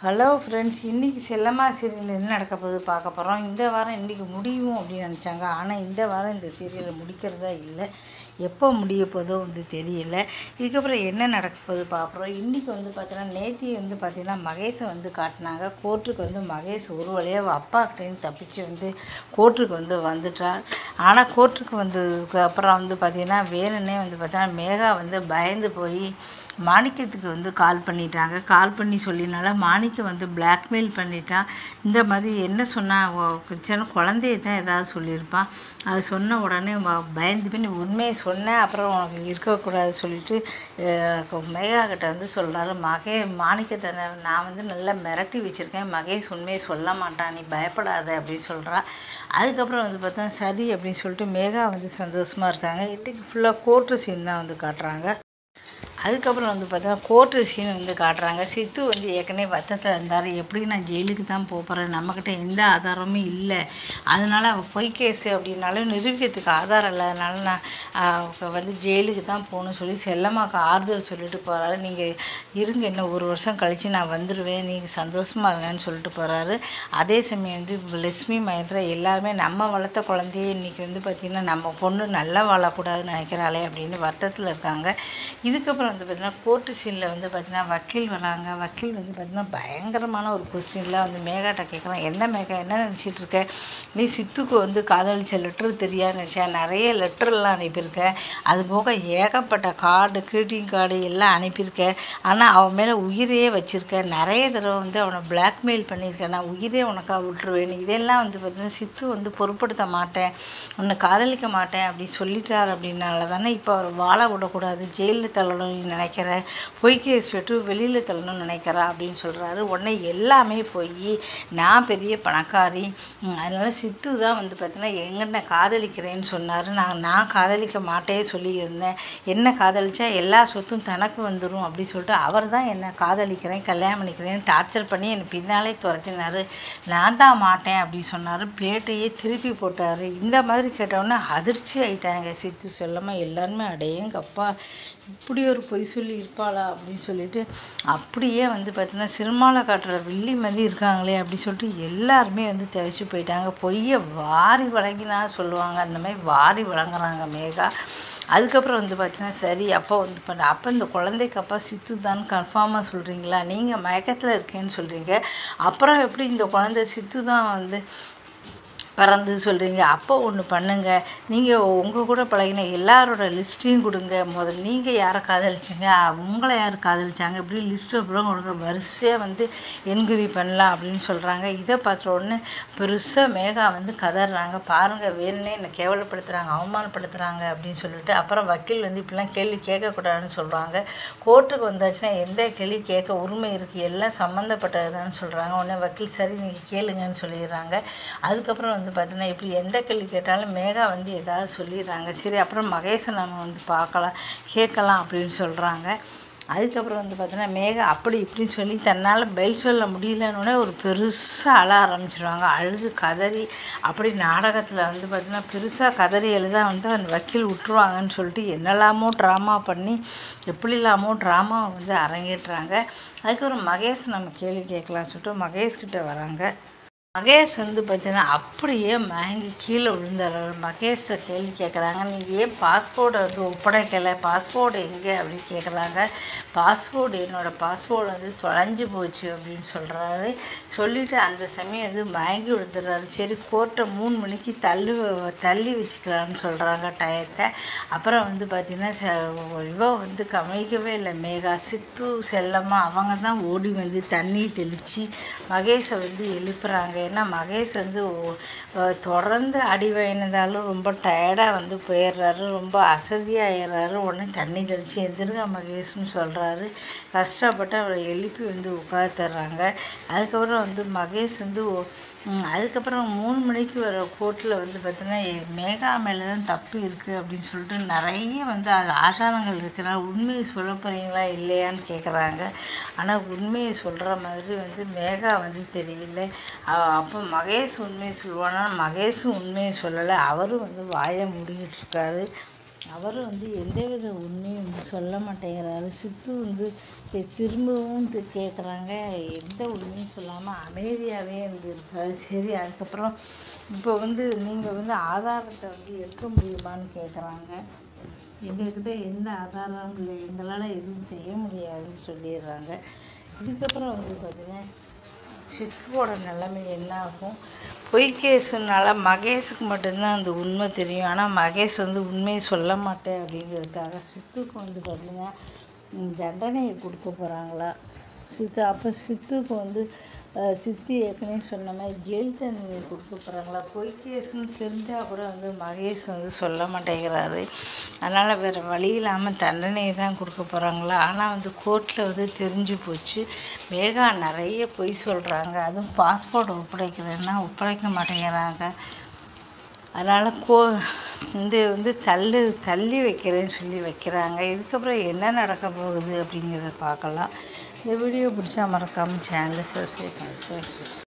hello friends இன்றைக்கி செல்லம்மா serial என்ன நடக்க போகுது பார்க்க போகிறோம் இந்த வாரம் இன்றைக்கி முடியும் அப்படின்னு நினச்சாங்க ஆனால் இந்த வாரம் இந்த சீரியலை முடிக்கிறதா இல்லை எப்போ முடிய போதோ வந்து தெரியல இதுக்கப்புறம் என்ன நடக்க போகுது பார்க்குறோம் இன்றைக்கி வந்து பார்த்தீங்கன்னா நேத்தி வந்து பார்த்திங்கன்னா மகேஷை வந்து காட்டினாங்க கோர்ட்டுக்கு வந்து மகேஷ் ஒரு வழியாக அப்பாக்கிட்டேருந்து தப்பிச்சு வந்து கோர்ட்டுக்கு வந்து வந்துட்டார் ஆனால் கோர்ட்டுக்கு வந்ததுக்கு அப்புறம் வந்து பார்த்திங்கன்னா வேணுன்னே வந்து பார்த்தீங்கன்னா மேகா வந்து பயந்து போய் மாணிக்கத்துக்கு வந்து கால் பண்ணிட்டாங்க கால் பண்ணி சொல்லினால மாணிக்கம் வந்து பிளாக்மெயில் பண்ணிட்டான் இந்த மாதிரி என்ன சொன்னா அவ சின்ன குழந்தைய தான் ஏதாவது சொல்லியிருப்பான் அது சொன்ன உடனே ம- பயந்து போய் நீ உண்மையை சொன்ன அப்புறம் உனக்கு இருக்கக்கூடாது சொல்லிட்டு அஹ், மேகா கிட்ட வந்து சொல்கிறாரு மகே மாணிக்கத்தை நான் நான் வந்து நல்லா மிரட்டி வச்சுருக்கேன் மகேஷ் உண்மையை சொல்ல மாட்டான் நீ பயப்படாத அப்படின்னு சொல்கிறா அதுக்கப்புறம் வந்து பார்த்தா சரி அப்படின்னு சொல்லிட்டு மேகா வந்து சந்தோஷமாக இருக்காங்க இன்றைக்கி ஃபுல்லாக கோர்ட்டு சீன் தான் வந்து காட்டுறாங்க அதுக்கப்புறம் வந்து பார்த்தா கோர்ட்டு சீன் வந்து காட்டுறாங்க சித்து வந்து ஏற்கனவே வருத்தத்தில் இருந்தார் எப்படி நான் ஜெயிலுக்கு தான் போக போகிறேன் நம்மக்கிட்ட எந்த ஆதாரமும் இல்லை அதனால அவள் பொய் கேஸு அப்படின்னாலும் நிரூபிக்கிறதுக்கு ஆதாரம் இல்லாதனால நான் ஆஹ், இப்ப வந்து ஜெயிலுக்கு தான் போகணும்னு சொல்லி செல்லம்மாக்கு ஆறுதல் சொல்லிட்டு போகிறாரு நீங்கள் இருங்க இன்னும் ஒரு வருஷம் கழித்து நான் வந்துடுவேன் நீங்கள் சந்தோஷமாக இருங்கன்னு சொல்லிட்டு போகிறாரு அதே சமயம் வந்து லட்சுமி மயத்தில் எல்லாருமே நம்ம வளர்த்த குழந்தையே இன்றைக்கி வந்து பார்த்திங்கன்னா நம்ம பொண்ணு நல்லா வாழக்கூடாதுன்னு நினைக்கிறாளே அப்படின்னு வருத்தத்தில் இருக்காங்க இதுக்கப்புறம் வந்து பார்த்திங்கன்னா கோர்ட்டு சீனில் வந்து பார்த்திங்கன்னா வக்கீல் வராங்க வக்கீல் வந்து பார்த்திங்கன்னா பயங்கரமான ஒரு கொஸ்டின்லாம் வந்து மேகாட்ட கேட்குறான் என்ன மேகா என்ன நினச்சிட்டு இருக்க நீ சித்துக்கு வந்து காதலிச்ச லெட்டர் தெரியாது நினச்சா நிறைய லெட்டர்லாம் அனுப்பியிருக்க அது போக ஏகப்பட்ட கார்டு greeting கார்டு எல்லாம் அனுப்பியிருக்க ஆனால் அவன் மேலே உயிரையே வச்சுருக்க நிறைய தடவை வந்து அவனை பிளாக்மெயில் பண்ணியிருக்க நான் உயிரே உனக்காக விட்டுருவேன் இதெல்லாம் வந்து பார்த்தீங்கன்னா சித்து வந்து பொருட்படுத்த மாட்டேன் உன்னை காதலிக்க மாட்டேன் அப்படி சொல்லிட்டார் அப்படின்னால தானே இப்போ அவர் வாழ விடக்கூடாது ஜெயிலில் தள்ளணும்னு நினைக்கிற பொய் கேஸ் பெற்று வெளியில் தள்ளணும்னு நினைக்கிறா அப்படின்னு சொல்கிறாரு உடனே எல்லாமே போய் நான் பெரிய பணக்காரி ம், அதனால சித்து தான் வந்து பார்த்தீங்கன்னா எங்கன்ன காதலிக்கிறேன்னு சொன்னார் நான் நான் காதலிக்க மாட்டே சொல்லியிருந்தேன் என்ன காதலிச்சா எல்லா சொத்தும் தனக்கு வந்துடும் அப்படி சொல்லிட்டு அவர் தான் என்னை காதலிக்கிறேன் கல்யாணம் பண்ணிக்கிறேன்னு டார்ச்சர் பண்ணி என்னை பின்னாலே துரத்தினார் நான் தான் மாட்டேன் அப்படி சொன்னார் பேட்டையே திருப்பி போட்டார் இந்த மாதிரி கேட்டவுடனே அதிர்ச்சி ஆயிட்டாங்க சித்து செல்லமாக எல்லாருமே அடையங்கப்பா இப்படி ஒரு பொய் சொல்லி இருப்பாளா அப்படின்னு சொல்லிட்டு அப்படியே வந்து பார்த்தீங்கன்னா சினிமாவில் காட்டுற வில்லி மாதிரி இருக்காங்களே அப்படி சொல்லிட்டு எல்லாருமே வந்து தவிச்சு போயிட்டாங்க பொய்யை வாரி வழங்கினா சொல்லுவாங்க அந்த மாதிரி வாரி வழங்குறாங்க மேகா அதுக்கப்புறம் வந்து பார்த்தீங்கன்னா சரி அப்போ வந்து பண்ண அப்போ இந்த குழந்தைக்கு அப்பா சித்து தான் கன்ஃபார்மாக சொல்கிறீங்களா நீங்கள் மயக்கத்தில் இருக்கேன்னு சொல்கிறீங்க அப்புறம் எப்படி இந்த குழந்தை சித்து தான் வந்து பிறந்து சொல்கிறீங்க அப்போ ஒன்று பண்ணுங்க நீங்கள் உங்கள் கூட பழகின எல்லாரோட லிஸ்ட்டையும் கொடுங்க முதல்ல நீங்கள் யாரை காதலிச்சிங்க உங்களை யார் காதலிச்சாங்க இப்படி லிஸ்ட்டு அப்புறம் கொடுங்க வரிசையாக வந்து என்கொயரி பண்ணலாம் அப்படின்னு சொல்கிறாங்க இதை பார்த்த உடனே பெருசாக மேகா வந்து கதறாங்க பாருங்கள் வேணுன்னே என்னை கேவலப்படுத்துகிறாங்க அவமானப்படுத்துகிறாங்க அப்படின்னு சொல்லிட்டு அப்புறம் வக்கீல் வந்து இப்படிலாம் கேள்வி கேட்கக்கூடாதுன்னு சொல்கிறாங்க கோர்ட்டுக்கு வந்தாச்சுன்னா எந்த கேள்வி கேட்க உரிமை இருக்குது எல்லாம் சம்மந்தப்பட்டதுதான்னு சொல்கிறாங்க உடனே வக்கீல் சரி நீங்கள் கேளுங்கன்னு சொல்லிடுறாங்க அதுக்கப்புறம் வந்து பார்த்தீங்கன்னா இப்படி எந்த கேள்வி கேட்டாலும் மேகா வந்து ஏதாவது சொல்லிடுறாங்க சரி அப்புறம் மகேஷை நம்ம வந்து பார்க்கலாம் கேட்கலாம் அப்படின்னு சொல்கிறாங்க அதுக்கப்புறம் வந்து பார்த்தீங்கன்னா மேகா அப்படி இப்படின்னு சொல்லி தன்னால் பெல் சொல்ல முடியலன்னொடனே ஒரு பெருசாக அழ ஆரம்பிச்சிருவாங்க அழுது கதறி அப்படி நாடகத்தில் வந்து பார்த்தீங்கன்னா பெருசாக கதறி எழுத வந்து அந்த வக்கீல் விட்டுருவாங்கன்னு சொல்லிட்டு என்னெல்லாமோ ட்ராமா பண்ணி எப்படிலாமோ ட்ராமா வந்து அரங்கேற்றுறாங்க அதுக்கப்புறம் மகேஷ் நம்ம கேள்வி கேட்கலாம் சொல்லிட்டு மகேஷ் கிட்ட வராங்க மகேஷ் வந்து பார்த்தீங்கன்னா அப்படியே மயங்கி கீழே விழுந்தாரு மகேஷை கேள்வி கேட்குறாங்க நீங்கள் ஏன் பாஸ்போர்ட்டை வந்து ஒப்படைக்கலை பாஸ்போர்ட் எங்கே அப்படின்னு கேட்குறாங்க பாஸ்போர்ட் என்னோடய பாஸ்போர்ட் வந்து தொலைஞ்சு போச்சு அப்படின்னு சொல்கிறாரு சொல்லிவிட்டு அந்த சமயம் வந்து மயங்கி விழுந்துடுறாரு சரி கோர்ட்டை மூணு மணிக்கு தள்ளி வ- தள்ளி வச்சுக்கலான்னு சொல்கிறாங்க டயத்தை அப்புறம் வந்து பார்த்திங்கன்னா ச- இவ வந்து கவனிக்கவே இல்லை மேகா சித்து செல்லம்மா அவங்க தான் ஓடி வந்து தண்ணி தெளித்து மகேஷை வந்து எழுப்புறாங்க ஏன்னா மகேஷ் வந்து ஒ- அஹ் தொடர்ந்து அடி வாங்கினதாலும் ரொம்ப டயர்டாக வந்து போயிடுறாரு ரொம்ப அசதியாயிடுறாரு உடனே தண்ணி தெளித்து எந்திருங்க மகேஷ்னு சொல்கிறாரு கஷ்டப்பட்டு அவரை எழுப்பி வந்து உட்காந்துறாங்க அதுக்கப்புறம் வந்து மகேஷ் வந்து ஒ- ம், அதுக்கப்புறம் மூணு மணிக்கு வர கோர்ட்டில் வந்து பார்த்தீங்கன்னா எ- மேகா மேலே தான் தப்பு இருக்குது அப்படின்னு சொல்லிட்டு நிறைய வந்து அது ஆதாரங்கள் இருக்கிறா உண்மையை சொல்ல போகிறீங்களா இல்லையான்னு கேட்குறாங்க ஆனால் உண்மையை சொல்கிற மாதிரி வந்து மேகா வந்து தெரியல அ- அப்போ மகேஷ் உண்மையை சொல்லுவானா மகேஷும் உண்மையை சொல்லலை அவரும் வந்து வாயை மூடிக்கிட்டு இருக்காரு அவரும் வந்து எந்தவித உண்மையும் வந்து சொல்ல மாட்டேங்கிறாரு சித்து வந்து இ- திரும்பவும் தி- கேட்குறாங்க எந்த உண்மையும் சொல்லாமல் அமைதியாகவே வந்து இருக்காரு சரி அதுக்கப்புறம் இப்போ வந்து நீங்கள் வந்து ஆதாரத்தை வந்து எடுக்க முடியுமான்னு கேட்குறாங்க எங்கள்கிட்ட எந்த ஆதாரமும் இல்லை எங்களால் எதுவும் செய்ய முடியாதுன்னு சொல்லிடுறாங்க இதுக்கப்புறம் வந்து பார்த்திங்கன்னா சித்துவோட நிலைமை என்ன ஆகும் பொய் கேஸுனால மகேஷுக்கு மட்டும்தான் அந்த உண்மை தெரியும் ஆனால் மகேஷ் வந்து உண்மையை சொல்ல மாட்டேன் அப்படிங்கிறதுக்காக சித்துக்கு வந்து பார்த்திங்கன்னா ம், தண்டனையை கொடுக்க போகிறாங்களா சித்து அப்போ சித்துக்கு வந்து அஹ், சித்து ஏற்கனவே சொன்ன மாதிரி ஜெயில் தண்டனை கொடுக்க போகிறாங்களா பொய் கேஸுன்னு தெரிஞ்சால் கூட வந்து மகேஷ் வந்து சொல்ல மாட்டேங்கிறாரு அதனால் வேறு வழி இல்லாமல் தண்டனை தான் கொடுக்க போகிறாங்களா ஆனால் வந்து கோர்ட்டில் வந்து தெரிஞ்சு போச்சு மேகா நிறைய பொய் சொல்கிறாங்க அதுவும் பாஸ்போர்ட் ஒப்படைக்கிறதுனா ஒப்படைக்க மாட்டேங்கிறாங்க அதனால் கோ இந்த வந்து தள்ளு தள்ளி வைக்கிறேன்னு சொல்லி வைக்கிறாங்க இதுக்கப்புறம் என்ன நடக்க போகுது அப்படிங்கிறத பார்க்கலாம் இந்த வீடியோ பிடிச்சா மறக்காமல் சேனலை சப்ஸ்கிரைப் பண்ணி தேங்க்யூ